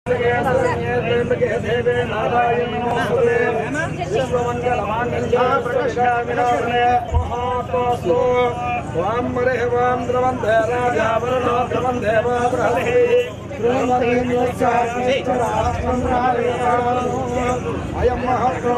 వాం మరే వాం ద్రవందే రాజావరణో ద్రవందే వా బృహదే అయం మహత్వ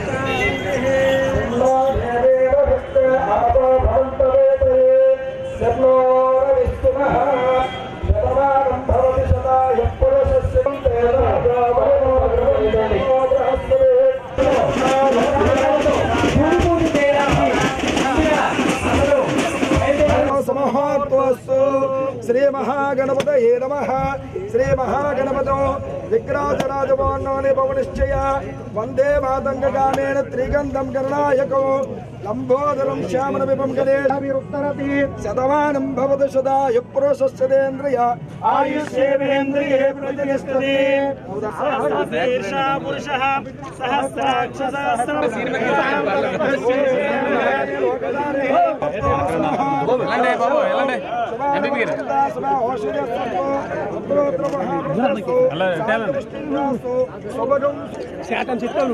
సమహత్వస్సు శ్రీ మహాగణపతయే నమ శ్రీ మహాగణపతో విగ్రాజరాజవాన్నోని పవనిశ్చయ వందే మాతంగగానేన త్రిగంధం గణనాయకో లంబోదరం శ్యామల విపం గణేశాభిరుత్తరతి శతమానం భవతు సదాయ పురుషస్యదేంద్రియ ఆయుష్యేంద్రియే ప్రతిష్టతి శీర్షా పురుషः సహస్రాక్ష వెళ్ళండి బాబు వెళ్ళండి ఎంపీ గారు శాతం చిత్తాలు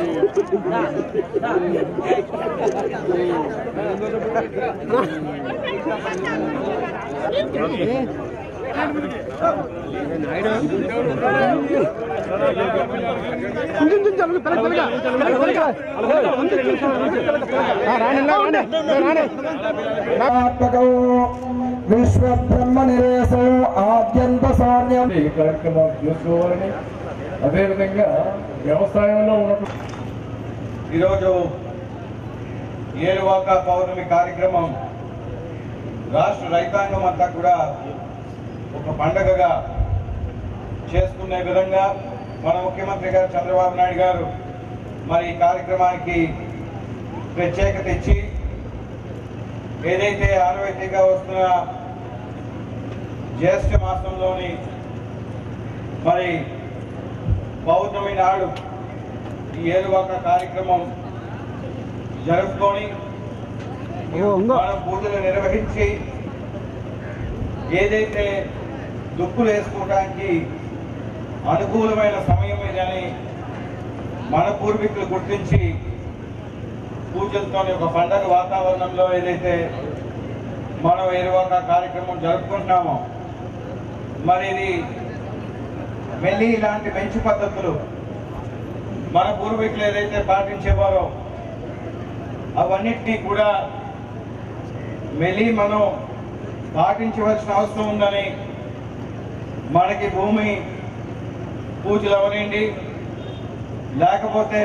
విశ్వ బ్రహ్మ నిరేశో ఆద్యంత సాన్యం ఈ కార్యక్రమం చూసుకోవాలని అదేవిధంగా వ్యవసాయంలో ఉన్నటువంటి ఈరోజు ఏరువాక పౌర్ణమి కార్యక్రమం రాష్ట్ర రైతాంగం అంతా కూడా ఒక పండగగా చేసుకునే విధంగా మన ముఖ్యమంత్రి గారు చంద్రబాబు నాయుడు గారు మరి ఈ కార్యక్రమానికి ప్రత్యేకత ఇచ్చి ఏదైతే ఆనవాయితీగా వస్తున్న జ్యేష్ఠ మాసంలోని మరి పౌర్ణమి నాడు ఈ ఏరువాక కార్యక్రమం జరుపుకొని మనం పూజలు నిర్వహించి ఏదైతే దుక్కులు వేసుకోవడానికి అనుకూలమైన సమయం ఇదని మన పూర్వీకులు గుర్తించి పూజలతో ఒక పండగ వాతావరణంలో ఏదైతే మనం ఏరువాక కార్యక్రమం జరుపుకుంటున్నామో మరి ఇది మళ్ళీ ఇలాంటి మంచి పద్ధతులు మన పూర్వీకులు ఏదైతే పాటించేవారో అవన్నిటినీ కూడా మళ్ళీ మనం పాటించవలసిన అవసరం ఉందని మనకి భూమి పూజలు అవనండి లేకపోతే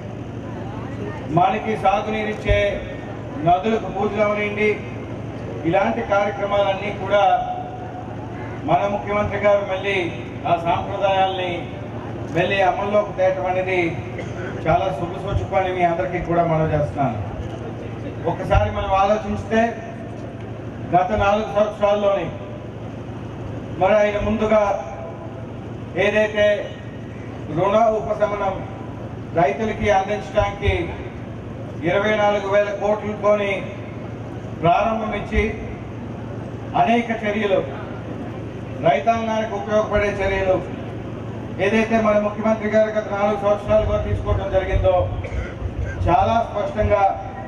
మనకి సాగునీరిచ్చే నదులకు పూజలు అవనండి ఇలాంటి కార్యక్రమాలన్నీ కూడా మన ముఖ్యమంత్రి గారు మళ్ళీ ఆ సాంప్రదాయాల్ని మళ్ళీ అమల్లోకి తేయటం అనేది చాలా శుభ సూచకమని మీ అందరికీ కూడా మనం చేస్తున్నాను ఒకసారి మనం ఆలోచిస్తే గత నాలుగు సంవత్సరాల్లోని మరి ఆయన ముందుగా ఏదైతే రుణ ఉపశమనం రైతులకి అందించడానికి ఇరవై నాలుగు వేల కోట్లతోని ప్రారంభం ఇచ్చి అనేక చర్యలు రైతాంగానికి ఉపయోగపడే చర్యలు ఏదైతే మన ముఖ్యమంత్రి గారు గత నాలుగు సంవత్సరాలుగా తీసుకోవడం జరిగిందో చాలా స్పష్టంగా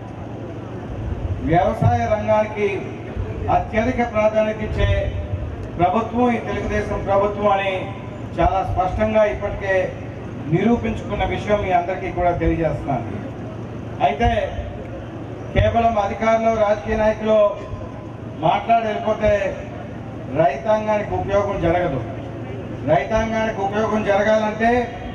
వ్యవసాయ రంగానికి అత్యధిక ప్రాధాన్యత ఇచ్చే ప్రభుత్వం ఈ తెలుగుదేశం ప్రభుత్వం అని చాలా స్పష్టంగా ఇప్పటికే నిరూపించుకున్న విషయం మీ అందరికీ కూడా తెలియజేస్తున్నాను అయితే కేవలం అధికారులు రాజకీయ నాయకులు మాట్లాడి వెళ్ళిపోతే రైతాంగానికి ఉపయోగం జరగదు రైతాంగానికి ఉపయోగం జరగాలంటే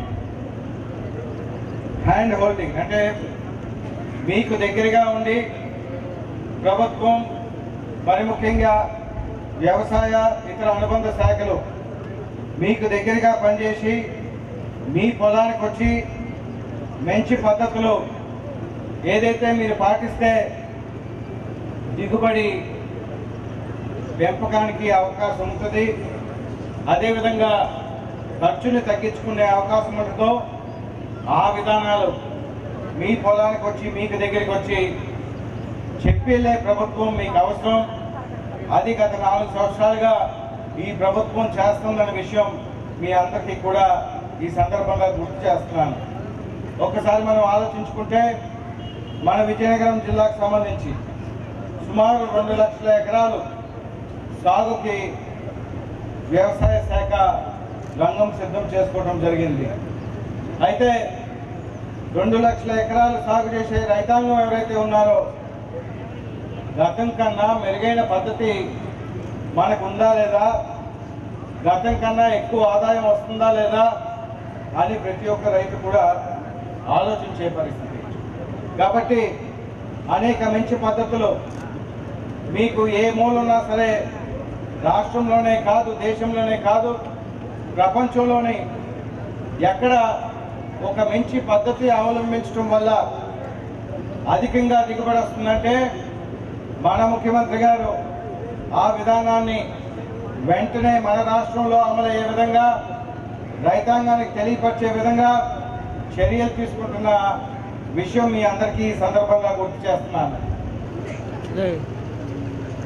హ్యాండ్ హోల్డింగ్ అంటే మీకు దగ్గరగా ఉండి ప్రభుత్వం మరి ముఖ్యంగా వ్యవసాయ ఇతర అనుబంధ శాఖలు మీకు దగ్గరగా పనిచేసి మీ పొలానికి వచ్చి మంచి పద్ధతులు ఏదైతే మీరు పాటిస్తే దిగుబడి పెంపకానికి అవకాశం ఉంటుంది అదేవిధంగా ఖర్చుని తగ్గించుకునే అవకాశం ఉంటుందో ఆ విధానాలు మీ పొలానికి వచ్చి మీకు దగ్గరికి వచ్చి చెప్పేలే ప్రభుత్వం మీకు అవసరం అది గత నాలుగు సంవత్సరాలుగా ఈ ప్రభుత్వం చేస్తుందన్న విషయం మీ అందరికీ కూడా ఈ సందర్భంగా గుర్తు చేస్తున్నాను ఒక్కసారి మనం ఆలోచించుకుంటే మన విజయనగరం జిల్లాకు సంబంధించి సుమారు రెండు లక్షల ఎకరాలు సాగుకి వ్యవసాయ శాఖ రంగం సిద్ధం చేసుకోవడం జరిగింది అయితే రెండు లక్షల ఎకరాలు సాగు చేసే రైతాంగం ఎవరైతే ఉన్నారో గతం కన్నా మెరుగైన పద్ధతి మనకు ఉందా లేదా గతం కన్నా ఎక్కువ ఆదాయం వస్తుందా లేదా అని ప్రతి ఒక్క రైతు కూడా ఆలోచించే పరిస్థితి కాబట్టి అనేక మంచి పద్ధతులు మీకు ఏ మూలన్నా సరే రాష్ట్రంలోనే కాదు దేశంలోనే కాదు ప్రపంచంలోనే ఎక్కడ ఒక మంచి పద్ధతి అవలంబించడం వల్ల అధికంగా దిగుబడి వస్తుందంటే మన ముఖ్యమంత్రి గారు ఆ విధానాన్ని వెంటనే మన రాష్ట్రంలో అమలయ్యే విధంగా రైతాంగానికి తెలియపరిచే విధంగా చర్యలు తీసుకుంటున్న విషయం మీ అందరికీ ఈ సందర్భంగా గుర్తు చేస్తున్నాను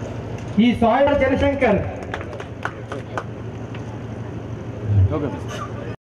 ఈ సాయిల్ జనశంకర్ ఓకే